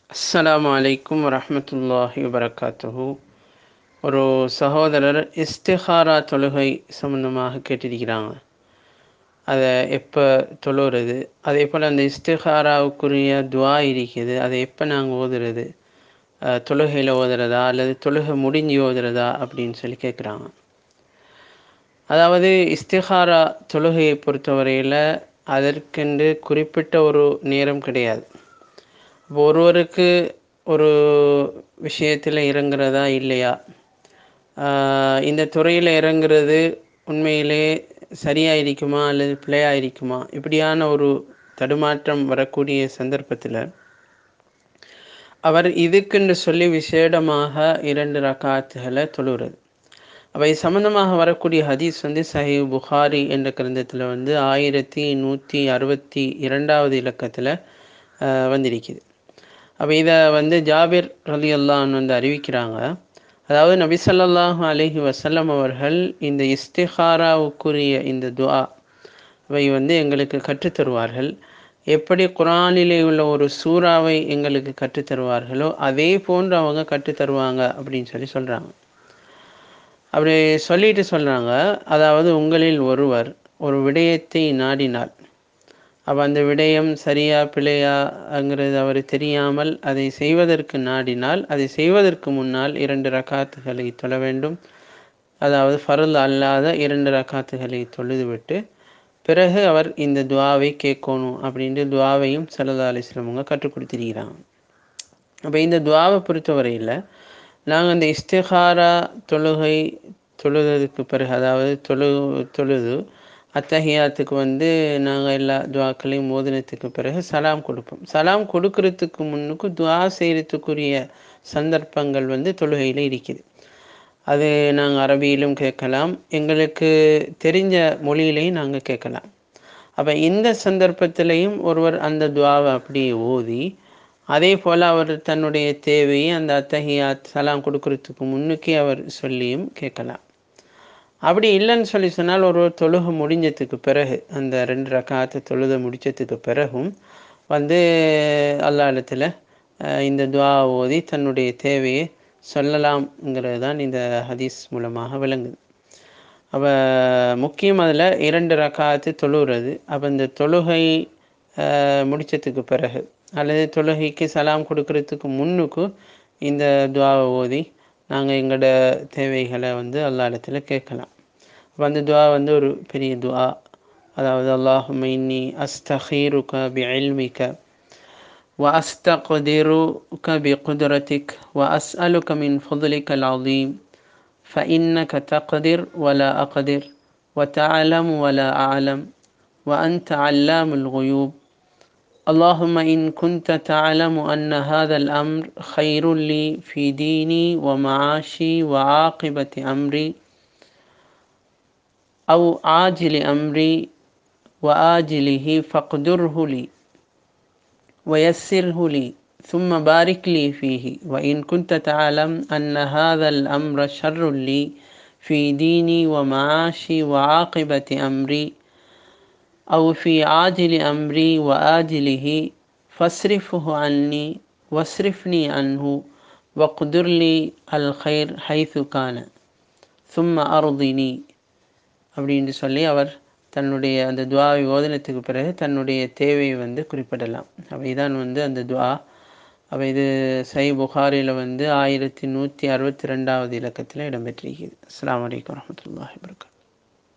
அஸ்ஸலாமு அலைக்கும் வரஹ்மத்துல்லாஹி வபரகாத்துஹு ஒரு சகோதரர் இஸ்திஹாரா தொழுகை சம்பந்தமாக கேட்டிருக்கிறாங்க அதை எப்போ தொழுகிறது அதே போல் அந்த இஸ்திஹாராவுக்குரிய துவா இருக்குது அதை எப்போ நாங்கள் ஓதுறது அஹ், தொழுகையில் ஓதுறதா அல்லது தொழுகை முடிஞ்சு ஓதுறதா அப்படின்னு சொல்லி கேட்குறாங்க அதாவது இஸ்திஹாரா தொழுகையை பொறுத்தவரையில் அதற்கென்று குறிப்பிட்ட ஒரு நேரம் கிடையாது இப்போ ஒருவருக்கு ஒரு விஷயத்தில் இறங்குறதா இல்லையா ஆஹ் இந்த துறையில் இறங்குறது உண்மையிலே சரியாக இருக்குமா அல்லது பிழையாக இருக்குமா இப்படியான ஒரு தடுமாற்றம் வரக்கூடிய சந்தர்ப்பத்தில் அவர் இதுக்குன்னு சொல்லி விசேடமாக இரண்டு ரக்காத்துகளை தொழுகிறது அப்போ இது சம்பந்தமாக வரக்கூடிய ஹதீஸ் வந்து சஹீஹ் புகாரி என்ற கிரந்தத்தில் வந்து ஆயிரத்தி நூற்றி அறுபத்தி இரண்டாவது இலக்கத்தில் வந்திருக்குது அப்போ இதை வந்து ஜாபிர் ரலி அல்லாஹ் வந்து அறிவிக்கிறாங்க அதாவது நபி ஸல்லல்லாஹு அலைஹி வஸல்லம் அவர்கள் இந்த இஸ்திஹாராவுக்குரிய இந்த துஆ வை வந்து எங்களுக்கு கற்றுத் தருவார்கள் எப்படி குரானிலே உள்ள ஒரு சூறாவை எங்களுக்கு கற்றுத் தருவார்களோ அதே போன்று அவங்க கற்றுத் தருவாங்க அப்படின்னு சொல்லி சொல்கிறாங்க அப்படி சொல்லிட்டு சொல்கிறாங்க அதாவது உங்களில் ஒருவர் ஒரு விடயத்தை நாடினார் அப்போ அந்த விடயம் சரியா பிழையாங்கிறது அவர் தெரியாமல் அதை செய்வதற்கு நாடினால் அதை செய்வதற்கு முன்னால் இரண்டு ரக்காத்துகளை தொழ வேண்டும் அதாவது ஃபரல் அல்லாத இரண்டு ரக்காத்துகளை தொழுதுவிட்டு பிறகு அவர் இந்த துவாவை கேட்கணும் அப்படின்ட்டு துவாவையும் சல்லா அலிஸ்லமங்க கற்றுக் கொடுத்திருக்கிறாங்க அப்போ இந்த துவாவை பொறுத்தவரையில் நாங்கள் அந்த இஸ்திஹாரா தொழுகை தொழுததுக்கு பிறகு அதாவது தொழு தொழுது அத்தஹியாத்துக்கு வந்து நாங்கள் எல்லா துவாக்களையும் மோதினத்துக்கு பிறகு சலாம் கொடுப்போம் சலாம் கொடுக்கறதுக்கு முன்னுக்கு துவா செய்கிறதுக்குரிய சந்தர்ப்பங்கள் வந்து தொழுகையில் இருக்குது அது நாங்கள் அரபியிலும் கேட்கலாம் எங்களுக்கு தெரிஞ்ச மொழியிலையும் நாங்கள் கேட்கலாம் அப்போ இந்த சந்தர்ப்பத்திலையும் ஒருவர் அந்த துவாவை அப்படியே ஓதி அதே போல் அவர் தன்னுடைய தேவையை அந்த அத்தஹியாத் சலாம் கொடுக்கறதுக்கு முன்னுக்கே அவர் சொல்லியும் கேட்கலாம் அப்படி இல்லைன்னு சொல்லி சொன்னால் ஒரு தொழுகை முடிஞ்சதுக்கு பிறகு அந்த ரெண்டு ரக்காத்து தொழுகை முடிச்சதுக்கு பிறகும் வந்து அல்லா இடத்துல அஹ், இந்த துவா ஓதி தன்னுடைய தேவையை சொல்லலாம்ங்கிறது தான் இந்த ஹதீஸ் மூலமாக விளங்குது அப்போ முக்கியம் அதில் இரண்டு ரக்காத்து தொழுகிறது அப்போ இந்த தொழுகை அஹ், முடிச்சதுக்கு பிறகு அல்லது தொழுகைக்கு சலாம் கொடுக்கறதுக்கு முன்னுக்கு இந்த துவாவை ஓதி நாங்கள் எங்களோட தேவைகளை வந்து அல்லா இடத்துல கேட்கலாம் அப்போ அந்த துவா வந்து ஒரு பெரிய துவா அதாவது அல்லாஹும்ம இன்னி அஸ்தஹீருக பி இல்மிக وأستقدرك بقدرتك وأسألك من فضلك العظيم فإنك تقدر ولا أقدر وتعلم ولا أعلم وأنت علام الغيوب اللهم إن كنت تعلم أن هذا الأمر خير لي في ديني ومعاشي وعاقبة أمري أو عاجل أمري وآجله فاقدره لي ويسره لي ثم بارك لي فيه وإن كنت تعلم أن هذا الأمر شر لي في ديني ومعاشي وعاقبة أمري أو في عاجل أمري وآجله فاصرفه عني واصرفني عنه واقدر لي الخير حيث كان ثم أرضني அப்படின்னு சொல்லி அவர் தன்னுடைய அந்த துவாவை ஓதனத்துக்கு பிறகு தன்னுடைய தேவையை வந்து குறிப்பிடலாம் அப்போ இதான் வந்து அந்த துவா அப்போ இது சை புகாரில் வந்து ஆயிரத்தி நூற்றி அறுபத்தி ரெண்டாவது இலக்கத்தில் இடம்பெற்றிருக்கிறது அஸ்ஸலாமு அலைக்கும் வரஹ்மத்துல்லாஹி வபரகாத்துஹு